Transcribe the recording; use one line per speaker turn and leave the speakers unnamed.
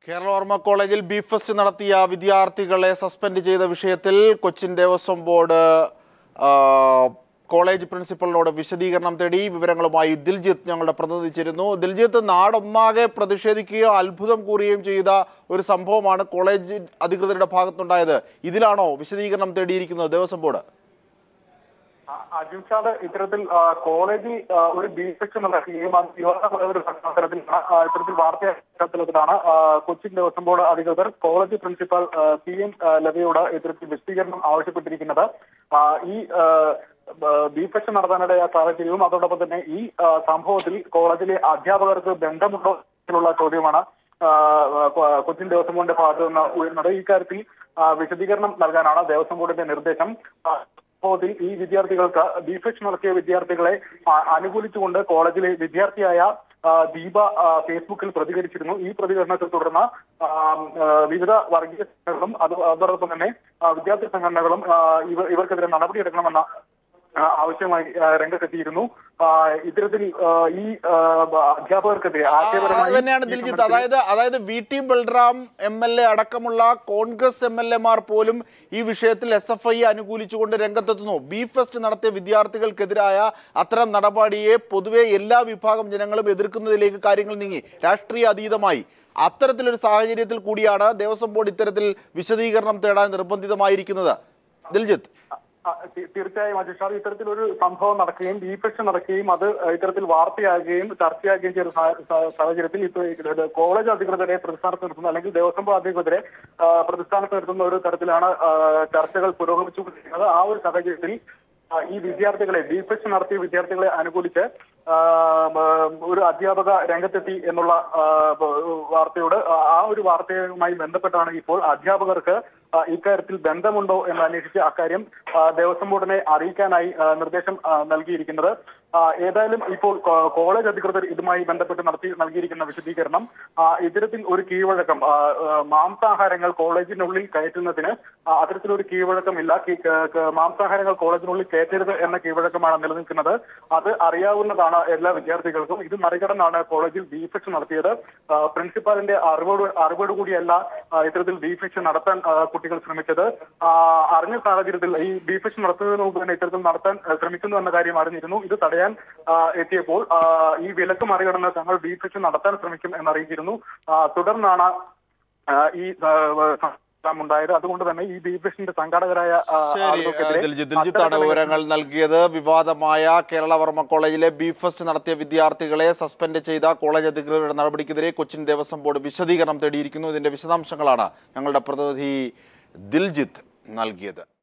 കേരളവർമ്മ കോളേജിൽ B fest നടത്തിയ വിദ്യാർത്ഥികളെ സസ്പെൻഡ് ചെയ്ത വിഷയത്തിൽ കൊച്ചിൻ ദേവസ്വം ബോർഡ് ആ, കോളേജ് പ്രിൻസിപ്പലിനോട് വിശദീകരണം തേടി വിവരങ്ങളുമായി ദിൽജിത്ത് ഞങ്ങളുടെ പ്രതിനിധി ചേരുന്നു ദിൽജിത്ത് നാടൊന്നാകെ പ്രതിഷേധിക്കുകയോ അത്ഭുതം കൂറുകയും ചെയ്ത ഒരു സംഭവമാണ് കോളേജ് അധികൃതരുടെ ഭാഗത്തുണ്ടായത് ഇതിലാണോ വിശദീകരണം തേടിയിരിക്കുന്നത് ദേവസ്വം ബോർഡ്
അജിംഷാദ് ഇത്തരത്തിൽ ആ, കോളേജിൽ ആ, ഒരു ബി സെക്ഷൻ നടക്കുകയും അത് വിവാദമായ ഒരു പശ്ചാത്തലത്തിലാണ് ആ, ഇത്തരത്തിൽ വാർത്തയുടെ പശ്ചാത്തലത്തിലാണ് ആ, കൊച്ചിൻ ദേവസ്വം ബോർഡ് അധികൃതർ കോളേജ് പ്രിൻസിപ്പൽ ആ, പി എൻ ആ, ലതയോട് ഇത്തരത്തിൽ വിശദീകരണം ആവശ്യപ്പെട്ടിരിക്കുന്നത് ആ, ഈ ആ, ബ- ബി സെക്ഷൻ നടത്താനിടയ സാഹചര്യവും അതോടൊപ്പം തന്നെ ഈ ആ, സംഭവത്തിൽ കോളേജിലെ അധ്യാപകർക്ക് ബന്ധമുണ്ടോ എന്നുള്ള ചോദ്യമാണ് ആ, കൊ- കൊച്ചിൻ ദേവസ്വം ബോർഡിന്റെ ഭാഗത്തു നിന്ന് ഉയർന്നത് ഈ കാര്യത്തിൽ ആ, വിശദീകരണം നൽകാനാണ് ദേവസ്വം ബോർഡിന്റെ നിർദ്ദേശം ആ, സംഭവത്തിൽ ഈ വിദ്യാർത്ഥികൾക്ക് ബിഫെക്ഷൻ നടത്തിയ വിദ്യാർത്ഥികളെ ആ, അനുകൂലിച്ചുകൊണ്ട് കോളേജിലെ വിദ്യാർത്ഥിയായ ആ, ദീപ ആ, ഫേസ്ബുക്കിൽ പ്രതികരിച്ചിരുന്നു ഈ പ്രതികരണത്തെ തുടർന്ന് ആ, ആ, വിവിധ വർഗീയ സംഘടനകളും അത് അതോടൊപ്പം തന്നെ ആ, വിദ്യാർത്ഥി സംഘടനകളും ആ, ഇവ ഇവർക്കെതിരെ നടപടിയെടുക്കണമെന്ന ആ, ആവശ്യമായി ആ, രംഗത്തെത്തിയിരുന്നു ആ, ഇത്തരത്തിൽ ആ, ഈ ആ, അധ്യാപകർക്കെതിരെ
അത്
ആശയപരമായി
തന്നെയാണ്
ഈ
ദിൽജിത്ത്
സമരത്തിൽ-
അതായത് അതായത് V T Balram M L A അടക്കമുള്ള കോൺഗ്രസ് എം എൽ എമാർ പോലും ഈ വിഷയത്തിൽ എസ് എഫ് ഐ അനുകൂലിച്ചുകൊണ്ട് രംഗത്തെത്തുന്നു ബി ഫെസ്റ്റ് നടത്തിയ വിദ്യാർത്ഥികൾക്കെതിരായ അത്തരം നടപടിയെ പൊതുവെ എല്ലാ വിഭാഗം ജനങ്ങളും എതിർക്കുന്നതിലേക്ക് കാര്യങ്ങൾ നീങ്ങി രാഷ്ട്രീയ അതീതമായി അത്തരത്തിലൊരു സാഹചര്യത്തിൽ കൂടിയാണ് ദേവസ്വം ബോർഡ് ഇത്തരത്തിൽ വിശദീകരണം തേടാൻ നിർബന്ധിതമായിരിക്കുന്നത് ദിൽജിത്ത്
ആ, തീ- തീർച്ചയായും അജിഷാദ് ഇത്തരത്തിലൊരു സംഭവം നടക്കുകയും ഡീഫെക്ഷൻ നടക്കുകയും അത് ഇത്തരത്തിൽ വാർത്തയാകുകയും ചർച്ചയാകുകയും ചെയ്ത സാ- സാ- സാഹചര്യത്തിൽ ഇപ്പോൾ ഇത് കോളേജ് അധികൃതരെ പ്രതിസ്ഥാനത്ത് നിർത്തുന്ന അല്ലെങ്കിൽ ദേവസ്വം ബോർഡ് അധികൃതരെ ആ, പ്രതിസ്ഥാനത്ത് നിർത്തുന്ന ഒരു തരത്തിലാണ് ആ, ചർച്ചകൾ പുരോഗമിച്ചുകൊണ്ടിരിക്കുന്നത് ആ ഒരു സാഹചര്യത്തിൽ ആ, ഈ വിദ്യാർത്ഥികളെ ഡീഫെക്ഷൻ നടത്തിയ വിദ്യാർത്ഥികളെ അനുകൂലിച്ച് ആ, മ- ഒരു അധ്യാപക രംഗത്തെത്തി എന്നുള്ള ആ, ബ- വാർത്തയോട് ആ- ആ ഒരു വാർത്തയുമായി ബന്ധപ്പെട്ടാണ് ഇപ്പോൾ അധ്യാപകർക്ക് ആ, ഇക്കാര്യത്തിൽ ബന്ധമുണ്ടോ എന്ന് അന്വേഷിച്ച് അക്കാര്യം ആ, ദേവസ്വം ബോർഡിനെ അറിയിക്കാനായി ആ, നിർദ്ദേശം ആ, നൽകിയിരിക്കുന്നത് ആ, ഏതായാലും ഇപ്പോൾ കോ- കോളേജ് അധികൃതർ ഇതുമായി ബന്ധപ്പെട്ട് നടത്തി നൽകിയിരിക്കുന്ന വിശദീകരണം ആ, ഇത്തരത്തിൽ ഒരു കീഴ്വഴക്കം ആ, ആ, മാംസാഹാരങ്ങൾ കോളേജിനുള്ളിൽ കയറ്റുന്നതിന് ആ, അത്തരത്തിലൊരു കീഴ്വഴക്കമില്ല കീ- ക- ക- മാംസാഹാരങ്ങൾ കോളേജിനുള്ളിൽ കയറ്റരുത് എന്ന കീഴ്വഴക്കമാണ് നിലനിൽക്കുന്നത് അത് അറിയാവുന്നതാണ് എല്ലാ വിദ്യാർത്ഥികൾക്കും ഇത് മറികടന്നാണ് കോളേജിൽ ഡീഫെക്ഷൻ നടത്തിയത് ആ, പ്രിൻസിപ്പാലിന്റെ അറിവോട് അറിവോടുകൂടിയല്ല ആ, ഇത്തരത്തിൽ ഡീഫെക്ഷൻ നടത്താൻ ആ, കുട്ടികൾ ശ്രമിച്ചത് ആ, അറിഞ്ഞ സാഹചര്യത്തിൽ ഈ ഡീഫെക്ഷൻ നടത്തുന്നതിന് മുമ്പ് തന്നെ ഇത്തരത്തിൽ നടത്താൻ ആ, ശ്രമിക്കുന്നു എന്ന കാര്യം അറിഞ്ഞിരുന്നു ഇത് തടയാൻ ആ, എത്തിയപ്പോൾ ആ, ഈ വിലക്ക് മറികടന്ന് തങ്ങൾ ഡീഫെക്ഷൻ നടത്താൻ ശ്രമിക്കും എന്നറിയിച്ചിരുന്നു ആ, തുടർന്നാണ് ആ, ഈ ആ, സംഭവം ഉണ്ടായത് അതുകൊണ്ട് തന്നെ ഈ ഡീഫെക്ഷന്റെ സംഘാടകരായ ആ,
ശരി
ആളുകൾക്കെതിരെ
ദിൽജിത്ത് ദിൽജിത്താണ്
അത്തരത്തിലുള്ള
വിവരങ്ങൾ നൽകിയത് വിവാദമായ കേരളവർമ്മ കോളേജിലെ ബി ഫെസ്റ്റ് നടത്തിയ വിദ്യാർത്ഥികളെ സസ്പെൻഡ് ചെയ്ത കോളേജ് അധികൃതരുടെ നടപടിക്കെതിരെ കൊച്ചിൻ ദേവസ്വം ബോർഡ് വിശദീകരണം തേടിയിരിക്കുന്നു ഇതിന്റെ വിശദാംശങ്ങളാണ് ഞങ്ങളുടെ പ്രതിനിധി ദിൽജിത്ത് നൽകിയത്